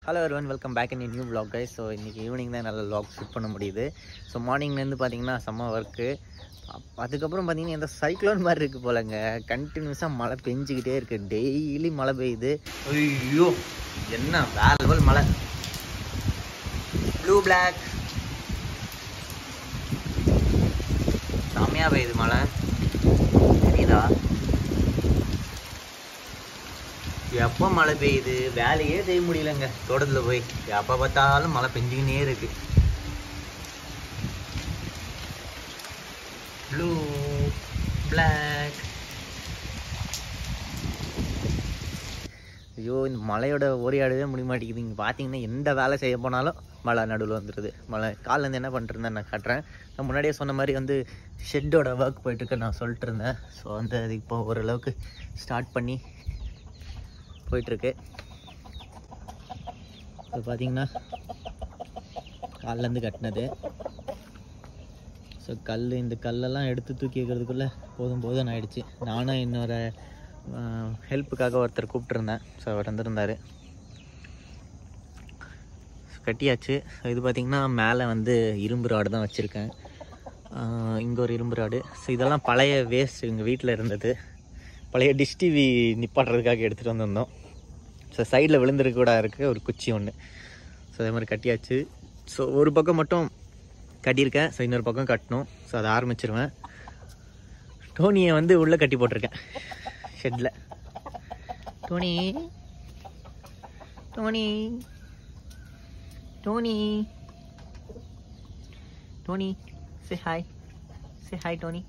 Hello one welcome back in new vlog guys so இன்றைக்கி evening தான் நல்ல vlog shoot பண்ண முடியுது ஸோ மார்னிங்லேருந்து பார்த்தீங்கன்னா செம்ம ஒர்க்கு அதுக்கப்புறம் பார்த்தீங்கன்னா இந்த சைக்ளோன் மாதிரி இருக்குது போலங்க கண்டினியூஸாக மழை பெஞ்சிக்கிட்டே இருக்குது டெய்லி மழை பெய்யுது ஐயோ என்ன வேற லெவல் மழை ப்ளூ பிளாக் செம்மையாக பெய்யுது மழை தெரியுதா எப்போ மழை பெய்யுது வேலையே செய்ய முடியலங்க தோட்டத்தில் போய் எப்போ பார்த்தாலும் மழை பெஞ்சுக்கினே இருக்கு ப்ளூ பிளாக் ஐயோ இந்த மழையோட ஓரியாடவே முடிய மாட்டேங்குது இங்கே பார்த்தீங்கன்னா எந்த வேலை செய்ய போனாலும் மழை நடுவில் வந்துடுது மழை காலிலேருந்து என்ன பண்ணிருந்தேன் நான் காட்டுறேன் நான் முன்னாடியே சொன்ன மாதிரி வந்து ஷெட்டோட ஒர்க் போயிட்டுருக்கு நான் சொல்லிட்டு இருந்தேன் ஸோ வந்து அது இப்போ ஓரளவுக்கு ஸ்டார்ட் பண்ணி போயிட்டுருக்கு இப்போ பார்த்தீங்கன்னா கால்லேருந்து கட்டினது ஸோ கல் இந்த கல்லெல்லாம் எடுத்து தூக்கி வைக்கிறதுக்குள்ளே போதும் போதும் ஆயிடுச்சு நானும் இன்னொரு ஹெல்ப்புக்காக ஒருத்தர் கூப்பிட்டுருந்தேன் ஸோ அவர் வந்திருந்தார் கட்டியாச்சு இது பார்த்திங்கன்னா மேலே வந்து இரும்பு ராடு தான் வச்சுருக்கேன் இங்கே ஒரு இரும்பு ராடு ஸோ இதெல்லாம் பழைய வேஸ்ட் எங்கள் வீட்டில் இருந்தது பழைய டிஷ் டிவி நிப்பாட்டுறதுக்காக எடுத்துகிட்டு வந்திருந்தோம் ஸோ சைடில் விழுந்திருக்க கூட இருக்குது ஒரு குச்சி ஒன்று ஸோ அதே மாதிரி கட்டியாச்சு ஸோ ஒரு பக்கம் மட்டும் கட்டியிருக்கேன் ஸோ இன்னொரு பக்கம் கட்டணும் ஸோ அதை ஆரம்பிச்சிருவேன் டோனியை வந்து உள்ளே கட்டி போட்டிருக்கேன் ஷெட்டில் Tony Tony Tony Tony say hi say hi Tony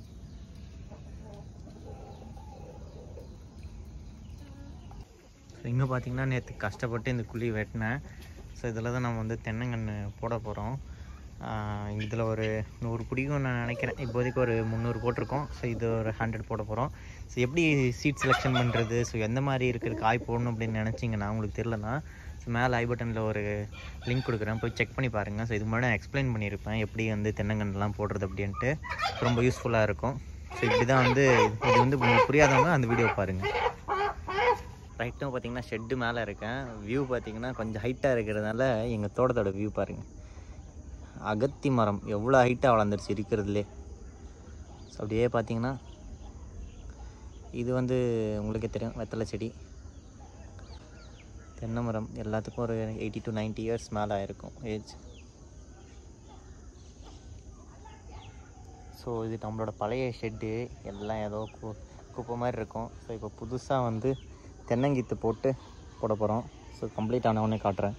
so இங்கே பார்த்தீங்கன்னா நேற்று கஷ்டப்பட்டு இந்த குழி வெட்டினேன் ஸோ இதில் தான் நம்ம வந்து தென்னங்கன்று போட போகிறோம் இதில் ஒரு நூறு பிடிக்கும் நான் நினைக்கிறேன் இப்போதைக்கு ஒரு முந்நூறு போட்டிருக்கோம் ஸோ இது ஒரு ஹண்ட்ரட் போட போகிறோம் ஸோ எப்படி சீட் செலெக்ஷன் பண்ணுறது ஸோ எந்த மாதிரி இருக்கிற காய் போடணும் அப்படின்னு நினச்சிங்கன்னா உங்களுக்கு தெரிலனா ஸோ மேலே ஐ பட்டனில் ஒரு லிங்க் கொடுக்குறேன் போய் செக் பண்ணி பாருங்கள் ஸோ இதுக்கு முன்னாடி நான் எக்ஸ்பிளைன் பண்ணியிருப்பேன் எப்படி வந்து தென்னங்கன்றுலாம் போடுறது அப்படின்ட்டு ரொம்ப யூஸ்ஃபுல்லாக இருக்கும் ஸோ இப்படி தான் வந்து இது வந்து உங்களுக்கு புரியாதவங்க அந்த வீடியோ பாருங்கள் ரைட்டும் பார்த்தீங்கன்னா ஷெட்டு மேலே இருக்கேன் வியூ பார்த்தீங்கன்னா கொஞ்சம் ஹைட்டாக இருக்கிறதுனால எங்கள் தோட்டத்தோட வியூ பாருங்கள் அகத்தி மரம் எவ்வளோ ஹைட்டாக வளர்ந்துருச்சு இருக்கிறதுலே ஸோ அப்படியே பார்த்தீங்கன்னா இது வந்து உங்களுக்கே தெரியும் வெத்தலை செடி தென்னை மரம் எல்லாத்துக்கும் ஒரு எயிட்டி டு நைன்ட்டி இயர்ஸ் மேலே ஆயிருக்கும் ஏஜ் ஸோ இது நம்மளோட பழைய ஷெட்டு எல்லாம் ஏதோ கு குப்பை மாதிரி இருக்கும் ஸோ இப்போ புதுசாக வந்து தென்னங்கீத்து போட்டு போட போகிறோம் ஸோ கம்ப்ளீட் ஆனவொடனே காட்டுறேன்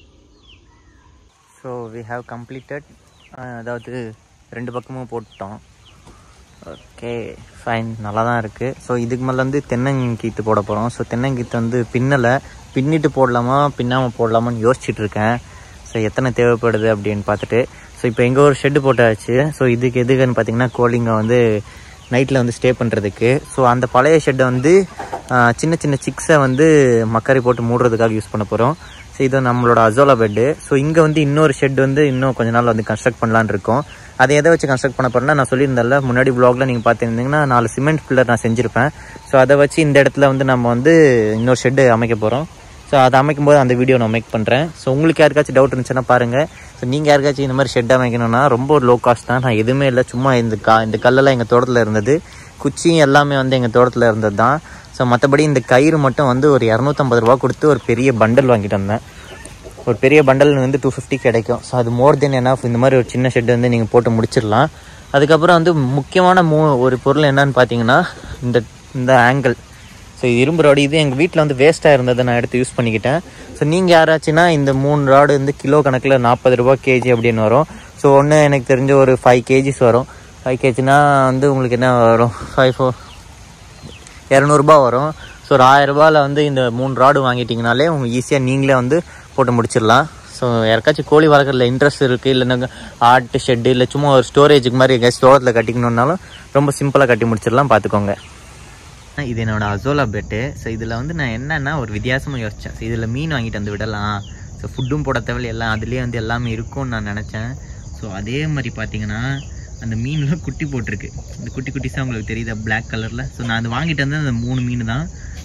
ஸோ வி ஹாவ் கம்ப்ளீட்டட் அதாவது ரெண்டு பக்கமும் போட்டுட்டோம் ஓகே ஃபைன் நல்லா தான் இருக்குது ஸோ இதுக்கு மேலே வந்து தென்னங்கீத்து போட போகிறோம் ஸோ தென்னங்கீத்து வந்து பின்னலை பின்னிட்டு போடலாமா பின்னாமல் போடலாமான்னு யோசிச்சுட்டு இருக்கேன் ஸோ எத்தனை தேவைப்படுது அப்படின்னு பார்த்துட்டு ஸோ இப்போ எங்கள் ஒரு ஷெட்டு போட்டாச்சு ஸோ இதுக்கு எதுக்குன்னு பார்த்தீங்கன்னா கோழிங்க வந்து நைட்டில் வந்து ஸ்டே பண்ணுறதுக்கு ஸோ அந்த பழைய ஷெட்டை வந்து சின்ன சின்ன சிக்ஸை வந்து மக்கரை போட்டு மூடுறதுக்காக யூஸ் பண்ண போகிறோம் ஸோ இது நம்மளோட அசோலா பெட்டு ஸோ இங்கே வந்து இன்னொரு ஷெட் வந்து இன்னும் கொஞ்ச நாள் வந்து கன்ஸ்ட்ரக்ட் பண்ணலான்னு இருக்கோம் அதை எதை வச்சு கன்ஸ்ட்ரக்ட் பண்ண போகிறேன்னா நான் சொல்லியிருந்தேன்ல முன்னாடி ப்ளாகில் நீங்கள் பார்த்துருந்தீங்கன்னா நாலு சிமெண்ட் பில்லர் நான் செஞ்சுருப்பேன் ஸோ அதை வச்சு இந்த இடத்துல வந்து நம்ம வந்து இன்னொரு ஷெட்டு அமைக்க போகிறோம் ஸோ அதை அமைக்கும் போது அந்த வீடியோ நான் மேக் பண்ணுறேன் ஸோ உங்களுக்கு யாருக்காச்சும் டவுட் இருந்துச்சுன்னா பாருங்கள் ஸோ நீங்கள் யாருக்காச்சும் இந்த மாதிரி ஷெட் அமைக்கணும்னா ரொம்ப லோ காஸ்ட் தான் நான் எதுவுமே இல்லை சும்மா இந்த கா இந்த கல்லெல்லாம் எங்கள் தோட்டத்தில் இருந்தது குச்சியும் எல்லாமே வந்து எங்கள் தோட்டத்தில் இருந்தது தான் ஸோ மற்றபடி இந்த கயிறு மட்டும் வந்து ஒரு இரநூத்தம்பது ரூபா கொடுத்து ஒரு பெரிய பண்டல் வாங்கிட்டு வந்தேன் ஒரு பெரிய பண்டல் வந்து டூ ஃபிஃப்டி கிடைக்கும் ஸோ அது மோர் தென் எனாஃப் இந்த மாதிரி ஒரு சின்ன ஷெட் வந்து நீங்கள் போட்டு முடிச்சிடலாம் அதுக்கப்புறம் வந்து முக்கியமான மூ ஒரு பொருள் என்னன்னு பார்த்தீங்கன்னா இந்த இந்த ஆங்கிள் ஸோ இரும்பு ராடு இது எங்கள் வீட்டில் வந்து வேஸ்ட்டாக இருந்ததை நான் எடுத்து யூஸ் பண்ணிக்கிட்டேன் ஸோ நீங்கள் யாராச்சுன்னா இந்த மூணு ராடு வந்து கிலோ கணக்கில் நாற்பது ரூபா கேஜி அப்படின்னு வரும் ஸோ ஒன்று எனக்கு தெரிஞ்ச ஒரு ஃபைவ் கேஜிஸ் வரும் ஃபைவ் கேஜினா வந்து உங்களுக்கு என்ன வரும் ஃபைவ் ஃபோர் இரநூறுபா வரும் ஸோ ஒரு ஆயிரரூபாவில் வந்து இந்த மூணு ராடு வாங்கிட்டிங்கனாலே உங்களுக்கு ஈஸியாக நீங்களே வந்து போட்டு முடிச்சிடலாம் ஸோ யாருக்காச்சும் கோழி வளர்க்குறதுல இன்ட்ரெஸ்ட் இருக்குது இல்லைன்னா ஆட்டு ஷெட்டு இல்லை சும்மா ஒரு ஸ்டோரேஜுக்கு மாதிரி எங்கேயாச்சும் தோட்டத்தில் கட்டிக்கணுன்னாலும் ரொம்ப சிம்பிளாக கட்டி முடிச்சிடலாம் பார்த்துக்கோங்க இது என்னோட அசோலா பெட்டு ஸோ இதில் வந்து நான் என்னென்னா ஒரு வித்தியாசமாக யோசித்தேன் ஸோ இதில் மீன் வாங்கிட்டு வந்து விடலாம் ஸோ ஃபுட்டும் போட தேவையில்ல எல்லாம் அதுலேயே வந்து எல்லாமே இருக்கும்னு நான் நினச்சேன் ஸோ அதே மாதிரி பார்த்தீங்கன்னா அந்த மீன்லாம் குட்டி போட்டிருக்கு இந்த குட்டி குட்டிஸாக உங்களுக்கு தெரியுதா பிளாக் கலரில் ஸோ நான் அது வாங்கிட்டு வந்து அந்த மூணு மீன் தான்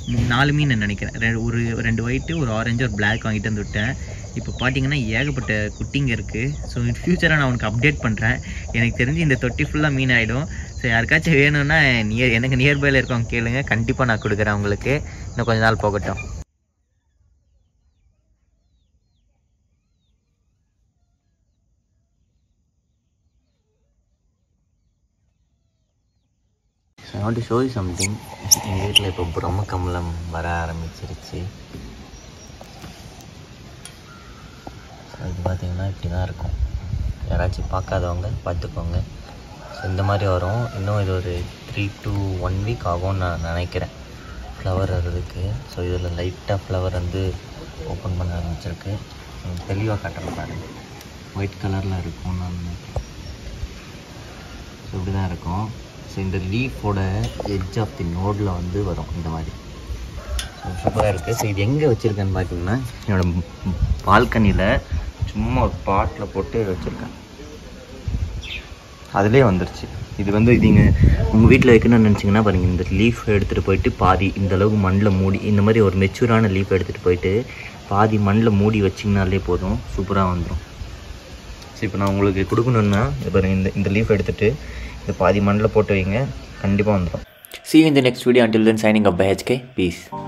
மூ- நாலு மீன் நினைக்கிறேன் ரெ- ஒரு ரெண்டு ஒயிட்டு ஒரு ஆரஞ்சு ஒரு பிளாக் வாங்கிட்டு வந்து விட்டேன் இப்போ பார்த்தீங்கன்னா ஏகப்பட்ட குட்டிங்க இருக்குது ஸோ ஃப்யூச்சராக நான் உனக்கு அப்டேட் பண்ணுறேன் எனக்கு தெரிஞ்சு இந்த தொட்டி ஃபுல்லாக மீன் ஆகிடும் ஸோ யாருக்காச்சும் வேணும்னா நியர் எனக்கு நியர்பையில் இருக்கவங்க கேளுங்க கண்டிப்பாக நான் கொடுக்குறேன் உங்களுக்கு இன்னும் கொஞ்ச நாள் போகட்டும் I want to show you something எங்கள் வீட்டில் இப்போ பிரம்ம கமலம் வர ஆரம்பிச்சிருச்சு ஸோ இது பார்த்தீங்கன்னா இப்படி தான் இருக்கும் யாராச்சும் பார்க்காதவங்க பார்த்துக்கோங்க ஸோ இந்த மாதிரி வரும் இன்னும் இது ஒரு த்ரீ டு ஒன் வீக் ஆகும்னு நான் நினைக்கிறேன் ஃப்ளவர் வர்றதுக்கு ஸோ இதில் லைட்டாக ஃப்ளவர் வந்து ஓப்பன் பண்ண ஆரம்பிச்சிருக்கு உங்களுக்கு தெளிவாக காட்டுறேன் பாருங்க ஒயிட் கலரில் இருக்கும் நான் நினைக்கிறேன் ஸோ இப்படி தான் இருக்கும் ஸோ இந்த லீஃபோட எட்ஜ் ஆஃப் தி நோடில் வந்து வரும் இந்த மாதிரி ஸோ சூப்பராக இருக்குது ஸோ இது எங்கே வச்சுருக்கேன்னு பார்த்தீங்கன்னா என்னோட பால்கனியில் சும்மா ஒரு பாட்டில் போட்டு வச்சுருக்கேன் அதிலே வந்துருச்சு இது வந்து நீங்கள் உங்கள் வீட்டில் வைக்கணும்னு நினச்சிங்கன்னா பாருங்கள் இந்த லீஃப் எடுத்துகிட்டு போயிட்டு பாதி இந்த அளவுக்கு மண்ணில் மூடி இந்த மாதிரி ஒரு மெச்சூரான லீஃப் எடுத்துகிட்டு போயிட்டு பாதி மண்ணில் மூடி வச்சிங்கனாலே போதும் சூப்பராக வந்துடும் ஸோ இப்போ நான் உங்களுக்கு கொடுக்கணுன்னா இது பாருங்க இந்த இந்த லீஃப் எடுத்துகிட்டு இந்த பாதி மண்ணில் போட்டு வைங்க கண்டிப்பாக வந்துடும் See you in the next video. Until then, signing up by HK. Peace.